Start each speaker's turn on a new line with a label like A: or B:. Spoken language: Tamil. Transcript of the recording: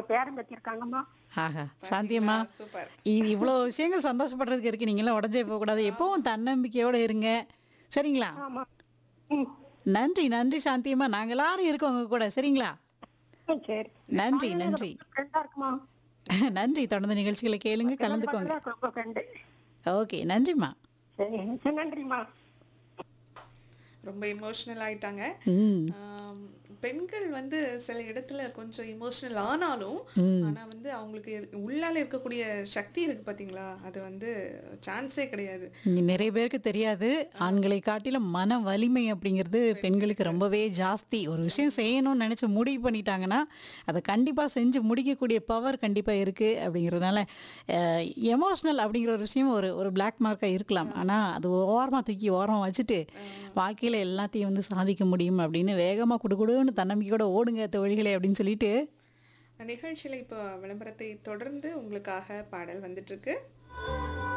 A: பேரன் பத்தி இருக்காங்கம்மா
B: ஆஹா சாந்தியம்மா
C: சூப்பர்
B: இது இவ்வளோ விஷயங்கள் சந்தோஷப்படுறதுக்கு இருக்கு நீங்களாம் உடஞ்சே போகக்கூடாது எப்பவும் தன்னம்பிக்கையோட இருங்க சரிங்களா
A: ஆமா ம்
B: நன்றி நன்றி சாந்தியம்மா நாங்க எல்லாரும் இருக்கோம் உங்க கூட சரிங்களா
A: ம், சரி
B: நன்றி நன்றி
A: ஃப்ரெண்டா இருக்குமா
B: நன்றி தொடர்ந்து நிகழ்ச்சிகளை கேளுங்க கலந்துக்கோங்க
A: ரொம்ப ஃப்ரெண்டு
B: ஓகே நன்றிம்மா
A: சரி சரி, நன்றிம்மா
C: ரொம்ப இமோஷனல் ஆயிட்டாங்க
B: ம்
C: ஆம், பெண்கள் வந்து சில இடத்துல கொஞ்சம் இமோஷனல் ஆனாலும் ஆனா வந்து அவங்களுக்கு இரு- உள்ளால இருக்கக்கூடிய சக்தி இருக்கு பாத்தீங்களா அது வந்து சான்ஸே கிடையாது
B: இங்க நிறைய பேருக்கு தெரியாது ஆண்களை காட்டிலும் மன வலிமை அப்படிங்கிறது பெண்களுக்கு ரொம்பவே ஜாஸ்தி ஒரு விஷயம் செய்யணும்னு நினச்சி முடிவு பண்ணிட்டாங்கன்னா அதை கண்டிப்பாக செஞ்சு முடிக்கக்கூடிய பவர் கண்டிப்பாக இருக்குது அப்படிங்கிறதுனால எமோஷ்னல் அப்படிங்கிற ஒரு விஷயம் ஒரு ஒரு பிளாக் மார்க்காக இருக்கலாம் ஆனால் அது ஓரமாக தூக்கி ஓரமாக வச்சுட்டு வாழ்க்கையில் எல்லாத்தையும் வந்து சாதிக்க முடியும் அப்படின்னு வேகமாக குடுகுடுன்னு தன்னம்பிக்கையோட ஓடுங்க தோழிகளே அப்படின்னு சொல்லிட்டு
C: நிகழ்ச்சியில இப்போ விளம்பரத்தை தொடர்ந்து உங்களுக்காக பாடல் வந்துட்டு இருக்கு